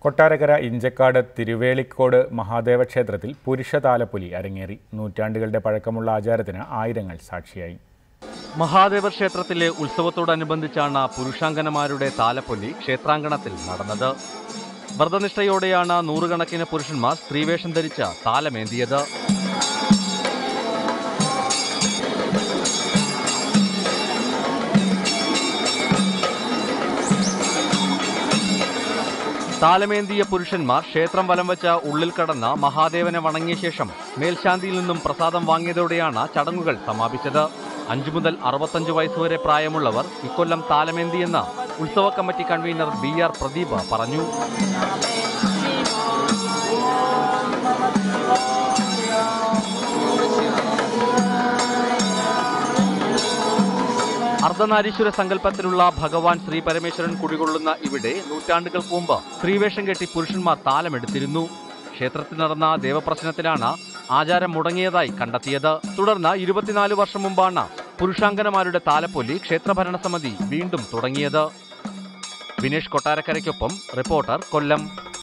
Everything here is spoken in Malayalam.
കൊട്ടാരക്കര ഇഞ്ചക്കാട് തിരുവേളിക്കോട് മഹാദേവ ക്ഷേത്രത്തിൽ പുരുഷ താലപ്പൊലി അരങ്ങേറി നൂറ്റാണ്ടുകളുടെ പഴക്കമുള്ള ആചാരത്തിന് ആയിരങ്ങൾ സാക്ഷിയായി മഹാദേവ ക്ഷേത്രത്തിലെ ഉത്സവത്തോടനുബന്ധിച്ചാണ് പുരുഷാംഗനമാരുടെ താലപ്പൊലി ക്ഷേത്രാങ്കണത്തിൽ നടന്നത് വ്രതനിഷ്ഠയോടെയാണ് നൂറുകണക്കിന് പുരുഷന്മാർ സ്ത്രീവേഷം ധരിച്ച് താലമേന്തിയത് താലമേന്തിയ പുരുഷന്മാർ ക്ഷേത്രം വലം വെച്ച് ഉള്ളിൽ കടന്ന് മഹാദേവനെ വണങ്ങിയ ശേഷം മേൽശാന്തിയിൽ നിന്നും പ്രസാദം വാങ്ങിയതോടെയാണ് ചടങ്ങുകൾ സമാപിച്ചത് അഞ്ചു മുതൽ അറുപത്തഞ്ച് വയസ്സുവരെ പ്രായമുള്ളവർ ഇക്കൊല്ലം താലമേന്തിയെന്ന് ഉത്സവ committee convener B R Pradeep പറഞ്ഞു അർദ്ധനാരീശ്വര സങ്കല്പത്തിലുള്ള ഭഗവാൻ ശ്രീ പരമേശ്വരൻ കുടികൊള്ളുന്ന ഇവിടെ നൂറ്റാണ്ടുകൾക്ക് മുമ്പ് സ്ത്രീവേഷം കെട്ടി പുരുഷന്മാർ താലമെടുത്തിരുന്നു ക്ഷേത്രത്തിൽ നടന്ന ദേവപ്രശ്നത്തിലാണ് ആചാരം മുടങ്ങിയതായി കണ്ടെത്തിയത് തുടർന്ന് ഇരുപത്തിനാല് വർഷം മുമ്പാണ് പുരുഷാംഗനമാരുടെ താലപ്പൊലി ക്ഷേത്രഭരണ സമിതി വീണ്ടും തുടങ്ങിയത് വിനേഷ് കൊട്ടാരക്കരയ്ക്കൊപ്പം റിപ്പോർട്ടർ കൊല്ലം